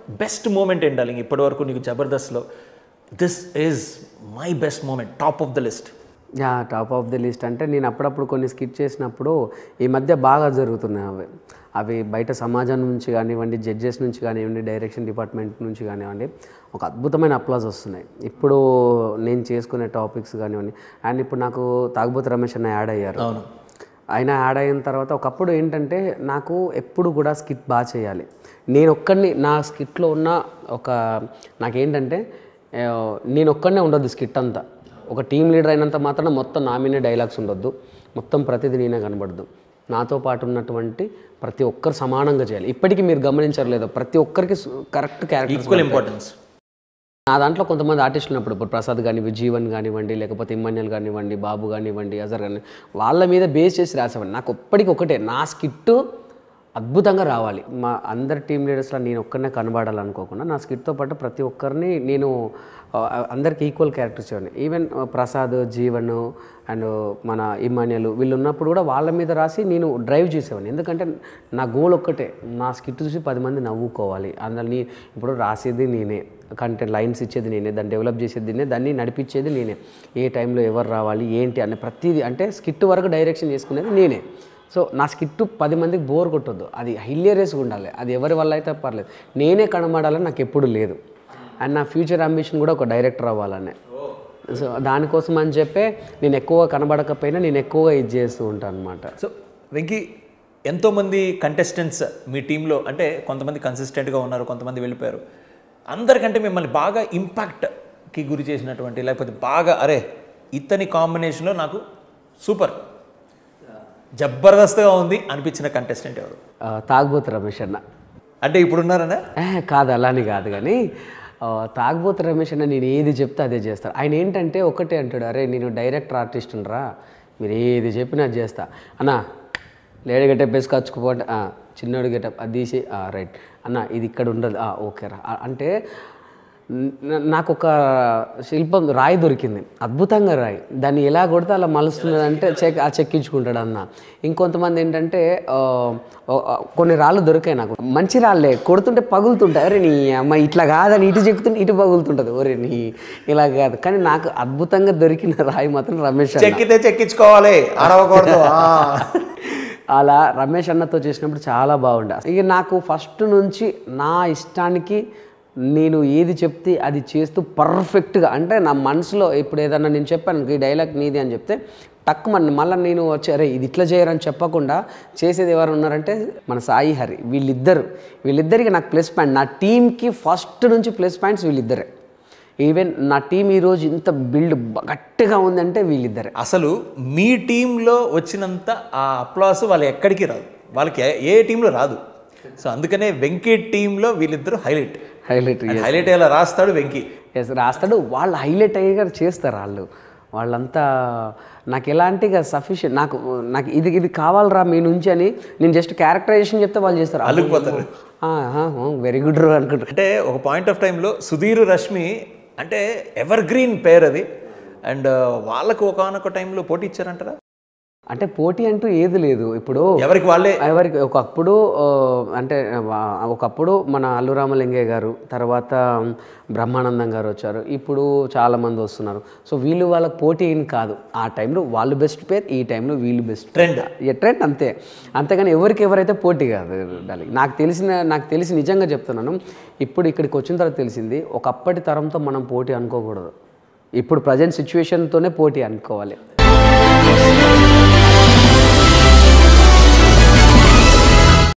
Best moment ఏంటి darling ఇప్పటి వరకు నీకు జబర్దస్త్లో this is my best moment top of the list yeah top of the list అంటే నేను అప్పుడప్పుడు కొన్ని స్కిట్ చేసినప్పుడు ఈ మధ్య బాగా జరుగుతున్నాయి అవి అవి బయట సమాజం నుంచి కానివ్వండి జడ్జెస్ నుంచి కానివ్వండి డైరెక్షన్ డిపార్ట్మెంట్ నుంచి కానివ్వండి ఒక అద్భుతమైన అప్లాజ్ వస్తున్నాయి ఇప్పుడు నేను చేసుకునే టాపిక్స్ కానివ్వండి అండ్ ఇప్పుడు నాకు తాగుబోతు రమేష్ అన్న యాడ్ అయ్యారు అవును ఆయన యాడ్ అయిన తర్వాత ఒకప్పుడు ఏంటంటే నాకు ఎప్పుడు కూడా స్కిట్ బాగా చేయాలి నేను ఒక్కడిని నా స్కిట్లో ఉన్న ఒక నాకేంటంటే ఆ, నేను ఒక్కడనే ఉండొద్దు స్కిట్ అంతా ఒక టీం లీడర్ అయినంత మాత్రం మొత్తం నా మీనే డైలాగ్స్ ఉండొద్దు మొత్తం ప్రతిదీ నేనే కనబడదు నాతో పాటు ఉన్నటువంటి ప్రతి ఒక్కరు సమానంగా చేయాలి ఇప్పటికీ మీరు గమనించారు లేదో ప్రతి ఒక్కరికి కరెక్ట్ క్యారెక్టర్ ఈక్వల్ ఇంపార్టెన్స్ నా దాంట్లో కొంతమంది ఆర్టిస్టులు ఉన్నప్పుడు ఇప్పుడు ప్రసాద్ కానివ్వండి జీవన్ కానివ్వండి లేకపోతే ఇమ్మన్యల్ కానివ్వండి బాబు కానివ్వండి అజర్ కానివ్వండి వాళ్ళ మీద బేస్ చేసి రాసేవాడిని నాకు ఒప్పటికి ఒకటే నా స్కిట్ అద్భుతంగా రావాలి మా అందరి టీం లీడర్స్లో నేను ఒక్కరినే కనబడాలనుకోకుండా నా స్కిట్తో పాటు ప్రతి ఒక్కరిని నేను ఆ, అందరికి ఈక్వల్ క్యారెక్టర్స్ ఇవ్వండి ఈవెన్ ప్రసాద్ జీవన్ అండ్ మన ఇమాన్యులు వీళ్ళు ఉన్నప్పుడు కూడా వాళ్ళ మీద రాసి నేను డ్రైవ్ చేసేవాడిని ఎందుకంటే నా గోల్ ఒక్కటే నా స్కిట్ చూసి పది మంది నవ్వుకోవాలి అందరినీ ఇప్పుడు రాసేది నేనే కంటెంట్ లైన్స్ ఇచ్చేది నేనే దాన్ని డెవలప్ చేసేది నేనే దాన్ని నడిపించేది నేనే ఏ టైంలో ఎవరు రావాలి ఏంటి అనే ప్రతిదీ అంటే స్కిట్ వరకు డైరెక్షన్ చేసుకునేది నేనే సో నా స్కిట్ పది మందికి బోర్ కొట్టొద్దు అది హిల్లేరియస్గా ఉండాలి అది ఎవరి వల్ల అయితే పర్లేదు నేనే కనబడాలని నాకు ఎప్పుడు లేదు అండ్ నా ఫ్యూచర్ అంబిషన్ కూడా ఒక డైరెక్టర్ అవ్వాలనే సో దానికోసం అని చెప్పే నేను ఎక్కువ కనబడకపోయినా నేను ఎక్కువగా ఇది చేస్తూ ఉంటాను అనమాట సో వెంకీ ఎంతోమంది కంటెస్టెంట్స్ మీ టీంలో అంటే కొంతమంది కన్సిస్టెంట్గా ఉన్నారు కొంతమంది వెళ్ళిపోయారు అందరికంటే మిమ్మల్ని బాగా ఇంపాక్ట్కి గురి చేసినటువంటి లేకపోతే బాగా అరే ఇతని కాంబినేషన్లో నాకు సూపర్ జబర్దస్త్గా ఉంది అనిపించిన కంటెస్టెంట్ ఎవరు తాగుబోతు రమేష్ అన్న అంటే ఇప్పుడున్నారనే ఏ, కాదు అలాని కాదు కానీ ఆ, తాగుబోతు రమేష్ అన్న నేను ఏది చెప్తే అదే చేస్తాను ఆయన ఏంటంటే ఒకటే అంటాడు అరే నేను డైరెక్టర్ ఆర్టిస్ట్ రా మీరు ఏది చెప్పినా అది చేస్తా అన్న లేడీ గెటప్ వేసి కచ్చుకుపోండి చిన్నోడు గెటప్ అది తీసి రైట్ అన్న ఇది ఇక్కడ ఉండదు ఆ, ఓకే రా ఆ, అంటే న- నాకు ఒక శిల్పం రాయి దొరికింది అద్భుతంగా రాయి దాన్ని ఎలా కొడితే అలా మలుస్తున్నది అంటే చెక్ ఆ చెక్కించుకుంటాడు అన్న ఇంకొంతమంది ఏంటంటే ఆ, ఓ- ఆ, కొన్ని రాళ్ళు దొరికాయి నాకు మంచి రాళ్ళే కొడుతుంటే పగులుతుంటాయి అరే నీ అమ్మ ఇట్లా కాదని ఇటు చెక్కుతుంటే ఇటు పగులుతుంటుంది ఒరే నీ ఇలా కాదు కానీ నాకు అద్భుతంగా దొరికిన రాయి మాత్రం రమేష్ అన్న చెక్కితే చెక్కించుకోవాలి అరవకూడదు ఆ. అలా రమేష్ అన్నతో చేసినప్పుడు చాలా బాగుండే ఇక నాకు ఫస్ట్ నుంచి నా ఇష్టానికి నేను ఏది చెప్తే అది చేస్తూ పర్ఫెక్ట్గా అంటే నా మనసులో ఇప్పుడు ఏదన్నా నేను చెప్పాను ఈ డైలాగ్ నీది అని చెప్తే టక్ మన మళ్ళీ నేను వచ్చి అరే ఇది ఇట్లా చేయరని చెప్పకుండా చేసేది ఎవరు ఉన్నారంటే మన సాయి హరి వీళ్ళిద్దరు వీళ్ళిద్దరికి నాకు ప్లస్ పాయింట్ నా టీంకి ఫస్ట్ నుంచి ప్లస్ పాయింట్స్ వీళ్ళిద్దరే ఈవెన్ నా టీం ఈరోజు ఇంత బిల్డ్ గట్టిగా ఉందంటే వీళ్ళిద్దరే అసలు మీ టీంలో వచ్చినంత ఆ అప్లాస్ వాళ్ళు ఎక్కడికి రాదు వాళ్ళకి ఏ- ఏ టీంలో రాదు సో అందుకనే వెంకీ టీంలో వీళ్ళిద్దరూ హైలైట్ హైలైట్ హైలైట్ అయ్యేలా రాస్తాడు వెంకీ ఎస్ రాస్తాడు వాళ్ళు హైలైట్ అయ్యేగా చేస్తారు వాళ్ళు వాళ్ళంతా నాకు ఎలాంటి సఫిషియెంట్ నాకు నాకు ఇది ఇది కావాలరా మీ నుంచి అని నేను జస్ట్ క్యారెక్టరైజేషన్ చెప్తే వాళ్ళు చేస్తారు అల్లుకుపోతారు. వెరీ గుడ్ రో అనుకుంటారు అంటే ఒక పాయింట్ ఆఫ్ టైంలో సుధీర్ రష్మి అంటే ఎవర్ గ్రీన్ పేర్ అది అండ్ వాళ్ళకు ఒకనొక టైంలో పోటీ ఇచ్చారంటారా అంటే పోటీ అంటూ ఏది లేదు ఇప్పుడు ఎవరికి వాళ్ళే ఎవరికి ఒకప్పుడు ఆ, అంటే వా- ఒకప్పుడు మన అల్లు రామలింగయ్య గారు తర్వాత బ్రహ్మానందం గారు వచ్చారు ఇప్పుడు చాలామంది వస్తున్నారు సో వీళ్ళు వాళ్ళకి పోటీ ఏం కాదు ఆ టైంలో వాళ్ళు బెస్ట్ పేర్ ఈ టైంలో వీళ్ళు బెస్ట్ Trend. ట్రెండ్ అంతే అంతేగాని ఎవరికి ఎవరైతే పోటీ కాదు డార్లింగ్. నాకు తెలిసిన నాకు తెలిసి నిజంగా చెప్తున్నాను ఇప్పుడు ఇక్కడికి వచ్చిన తర్వాత తెలిసింది ఒకప్పటి తరంతో మనం పోటీ అనుకోకూడదు ఇప్పుడు ప్రజెంట్ సిచ్యువేషన్తోనే పోటీ అనుకోవాలి